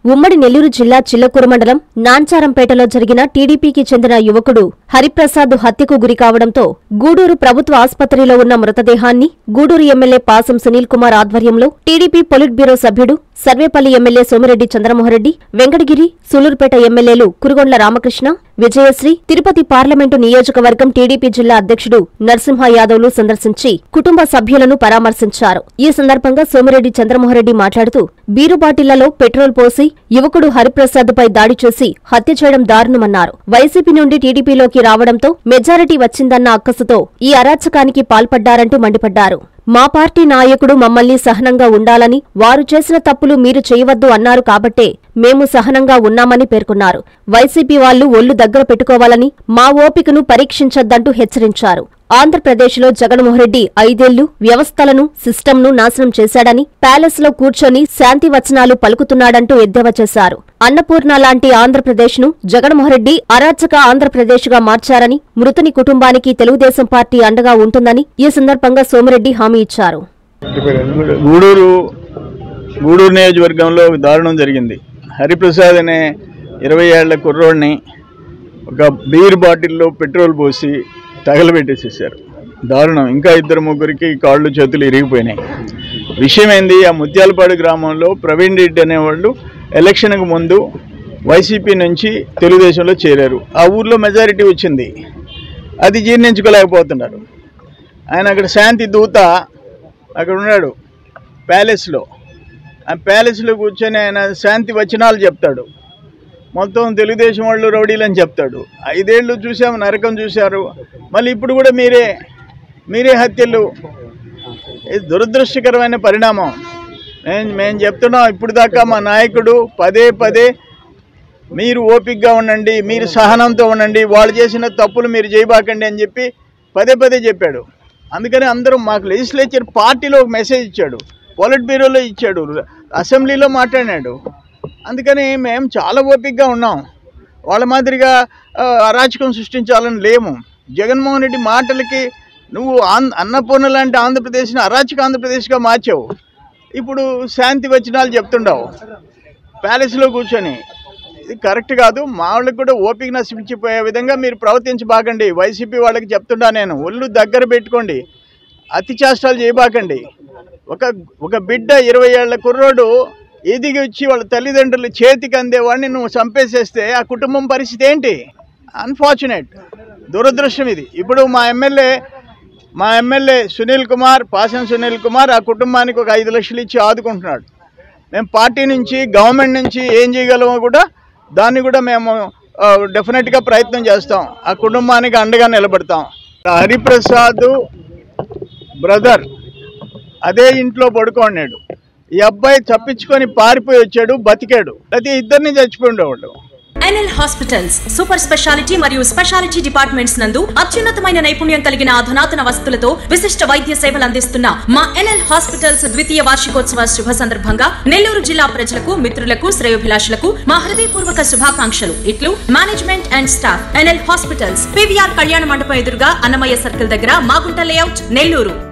ఉమ్మడి నెల్లూరు జిల్లా చిల్లకూరు మండలం నాంచారంపేటలో జరిగిన టీడీపీకి చెందిన యువకుడు హరిప్రసాద్ హత్యకు గురి కావడంతో గూడూరు ప్రభుత్వ ఆసుపత్రిలో ఉన్న మృతదేహాన్ని గూడూరు ఎమ్మెల్యే పాసం సునీల్ కుమార్ ఆధ్వర్యంలో టీడీపీ పొలిట్ బ్యూరో సభ్యుడు సర్వేపల్లి ఎమ్మెల్యే సోమిరెడ్డి చంద్రమోహన్రెడ్డి వెంకటగిరి సూలూరుపేట ఎమ్మెల్యేలు కురుగొండ్ల రామకృష్ణ విజయశ్రీ తిరుపతి పార్లమెంటు నియోజకవర్గం టీడీపీ జిల్లా అధ్యక్షుడు నరసింహ యాదవ్లు సందర్శించి కుటుంబ సభ్యులను పరామర్శించారు ఈ సందర్భంగా సోమిరెడ్డి చంద్రమోహన్రెడ్డి మాట్లాడుతూ బీరు బాటిళ్లలో పెట్రోల్ పోసి యువకుడు హరిప్రసాద్ పై దాడి చేసి హత్య చేయడం దారుణమన్నారు వైసీపీ నుండి టీడీపీలోకి రావడంతో మెజారిటీ వచ్చిందన్న అక్కసుతో ఈ అరాచకానికి పాల్పడ్డారంటూ మండిపడ్డారు మా పార్టీ నాయకుడు మమ్మల్ని సహనంగా ఉండాలని వారు చేసిన తప్పులు మీరు చేయవద్దు అన్నారు కాబట్టే మేము సహనంగా ఉన్నామని పేర్కొన్నారు వైసీపీ వాళ్లు ఒళ్లు దగ్గర పెట్టుకోవాలని మా ఓపికను పరీక్షించొద్దంటూ హెచ్చరించారు ఆంధ్రప్రదేశ్లో జగన్మోహన్రెడ్డి ఐదేళ్లు వ్యవస్థలను సిస్టంను నాశనం చేశాడని ప్యాలెస్ లో కూర్చొని శాంతి వచనాలు పలుకుతున్నాడంటూ ఎద్దేవా చేశారు అన్నపూర్ణ లాంటి ఆంధ్రప్రదేశ్ను జగన్మోహన్రెడ్డి అరాచక ఆంధ్రప్రదేశ్గా మార్చారని మృతుని కుటుంబానికి తెలుగుదేశం పార్టీ అండగా ఉంటుందని ఈ సందర్భంగా సోమిరెడ్డి హామీ ఇచ్చారు గూడూరు గూడూరు నియోజకవర్గంలో ఒక దారుణం జరిగింది హరిప్రసాద్ అనే ఇరవై ఏళ్ల కుర్రోడిని ఒక బీర్ బాటిల్లో పెట్రోల్ పోసి తగలబెట్టేసేసారు దారుణం ఇంకా ఇద్దరు ముగ్గురికి కాళ్ళు చేతులు ఇరిగిపోయినాయి విషయం ఏంది ఆ ముత్యాలపాడు గ్రామంలో ప్రవీణ్ రెడ్డి అనేవాళ్ళు ఎలక్షన్కు ముందు వైసీపీ నుంచి తెలుగుదేశంలో చేరారు ఆ ఊర్లో మెజారిటీ వచ్చింది అది జీర్ణించుకోలేకపోతున్నారు ఆయన అక్కడ శాంతి దూత అక్కడ ఉన్నాడు ప్యాలెస్లో ఆ ప్యాలెస్లో కూర్చొని ఆయన శాంతి వచనాలు చెప్తాడు మొత్తం తెలుగుదేశం వాళ్ళు రౌడీలు అని చెప్తాడు ఐదేళ్ళు చూసాము నరకం చూశారు మళ్ళీ ఇప్పుడు కూడా మీరే మీరే హత్యలు ఇది దురదృష్టకరమైన పరిణామం మేము మేము చెప్తున్నాం ఇప్పుడు దాకా మా నాయకుడు పదే పదే మీరు ఓపికగా ఉండండి మీరు సహనంతో ఉండండి వాళ్ళు చేసిన తప్పులు మీరు చేయబాకండి అని చెప్పి పదే పదే చెప్పాడు అందుకని అందరూ మాకు లెజిస్లేచర్ పార్టీలో ఒక మెసేజ్ ఇచ్చాడు పొలిట్ బ్యూరోలో ఇచ్చాడు అసెంబ్లీలో మాట్లాడినాడు అందుకని మేము చాలా ఓపికగా ఉన్నాం వాళ్ళ మాదిరిగా ఆ, అరాచకం సృష్టించాలని లేము జగన్మోహన్ రెడ్డి మాటలకి నువ్వు ఆంధ్ర అన్నపూర్ణ లాంటి ఆంధ్రప్రదేశ్ని అరాచక ఆంధ్రప్రదేశ్గా మార్చావు ఇప్పుడు శాంతి వచనాలు చెప్తుండవు ప్యాలెస్లో కూర్చొని ఇది కరెక్ట్ కాదు మా వాళ్ళకి కూడా ఓపిక నశించిపోయే విధంగా మీరు ప్రవర్తించబాకండి వైసీపీ వాళ్ళకి చెప్తుండా నేను ఒళ్ళు దగ్గర పెట్టుకోండి అతి చేష్టాలు చేయబాకండి ఒక ఒక బిడ్డ ఇరవై ఏళ్ల కుర్రోడు ఎదిగి వచ్చి వాళ్ళ తల్లిదండ్రులు చేతికి అందేవాడిని నువ్వు చంపేసేస్తే ఆ కుటుంబం పరిస్థితి ఏంటి అన్ఫార్చునేట్ దురదృష్టం ఇది ఇప్పుడు మా ఎమ్మెల్యే మా ఎమ్మెల్యే సునీల్ కుమార్ పాసం సునీల్ కుమార్ ఆ కుటుంబానికి ఒక ఐదు లక్షలు ఇచ్చి ఆదుకుంటున్నాడు మేము పార్టీ నుంచి గవర్నమెంట్ నుంచి ఏం చేయగలమో కూడా దాన్ని కూడా మేము ఆ, డెఫినెట్గా ప్రయత్నం చేస్తాం ఆ కుటుంబానికి అండగా నిలబడతాం హరిప్రసాద్ బ్రదర్ అదే ఇంట్లో పడుకోన్నాడు ఈ అబ్బాయి తప్పించుకొని పారిపోయి వచ్చాడు బతికాడు అయితే ఇద్దరిని చచ్చిపోయి ఉండేవాళ్ళు ఎన్ఎల్ హాస్పిటల్స్ సూపర్ స్పెషాలిటీ మరియు స్పెషాలిటీ డిపార్ట్మెంట్స్ నందు అత్యున్నతమైన నైపుణ్యం కలిగిన అధునాతన వసతులతో విశిష్ట వైద్య సేవలు అందిస్తున్న మా ఎన్ఎల్ హాస్పిటల్స్ ద్వితీయ వార్షికోత్సవ శుభ సందర్భంగా నెల్లూరు జిల్లా ప్రజలకు మిత్రులకు శ్రేయోభిలాషులకు మా హృదయపూర్వక శుభాకాంక్షలు ఇట్లు management and staff NL hospitals PVR కళ్యాణ మండపం ఎదురుగా అన్నమయ్య సర్కిల్ దగ్గర మాగుంట లేఅవుట్ నెల్లూరు